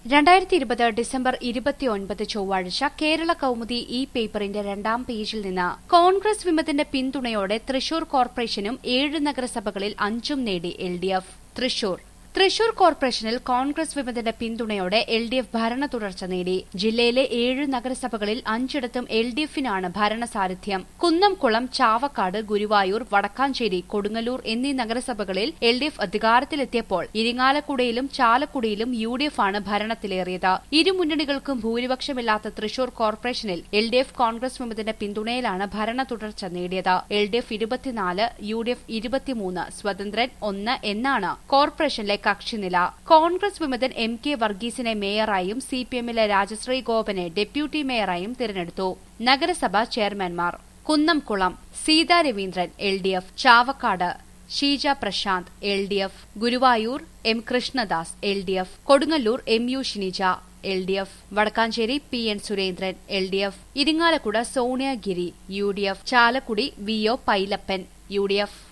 രണ്ടായിരത്തി ഇരുപത് ഡിസംബർ ഇരുപത്തിയൊൻപത് ചൊവ്വാഴ്ച കേരള കൌമുദി ഈ പേപ്പറിന്റെ രണ്ടാം പേജിൽ നിന്ന് കോൺഗ്രസ് വിമതന്റെ പിന്തുണയോടെ തൃശൂർ കോർപ്പറേഷനും ഏഴ് നഗരസഭകളിൽ അഞ്ചും നേടി L D F Thrissur Thrissur കോർപ്പറേഷനിൽ കോൺഗ്രസ് വിമതന്റെ പിന്തുണയോടെ എൽ ഡി എഫ് ഭരണ തുടർച്ച നേടി ജില്ലയിലെ ഏഴ് നഗരസഭകളിൽ അഞ്ചിടത്തും എൽ ഡി എഫിനാണ് ഭരണസാരഥ്യം കുന്നംകുളം ചാവക്കാട് ഗുരുവായൂർ വടക്കാഞ്ചേരി കൊടുങ്ങല്ലൂർ എന്നീ നഗരസഭകളിൽ എൽ ഡി എഫ് അധികാരത്തിലെത്തിയപ്പോൾ ഇരിങ്ങാലക്കുടയിലും ചാലക്കുടിയിലും യു ഡി എഫ് ആണ് ഭരണത്തിലേറിയത് ഇരു മുന്നണികൾക്കും ഭൂരിപക്ഷമില്ലാത്ത തൃശൂർ കോർപ്പറേഷനിൽ എൽ ഡി എഫ് കോൺഗ്രസ് വിമതന്റെ പിന്തുണയിലാണ് ഭരണ തുടർച്ച നേടിയത് എൽ ഡി എഫ് ഇരുപത്തിനാല് യു ഡി എഫ് ഇരുപത്തിമൂന്ന് സ്വതന്ത്രൻ ഒന്ന് എന്നാണ് കോർപ്പറേഷനിലെ കക്ഷിനില കോൺഗ്രസ് വിമതൻ എം കെ വർഗീസിനെ മേയറായും സി പി എമ്മിലെ രാജശ്രീ ഗോപനെ ഡെപ്യൂട്ടി മേയറായും തിരഞ്ഞെടുത്തു നഗരസഭാ ചെയർമാൻമാർ Kunnamkulam Seetha Raveendran L D F Chavakkad Sheeja Prasanth L D F Guruvayur M Krishnadas L D F Kodungallur M U Shinija L D F Vadakkanchery P N Surendran L D F Irinjalakuda Sonia Giri U D F Chalakudy V O Pailappan U D F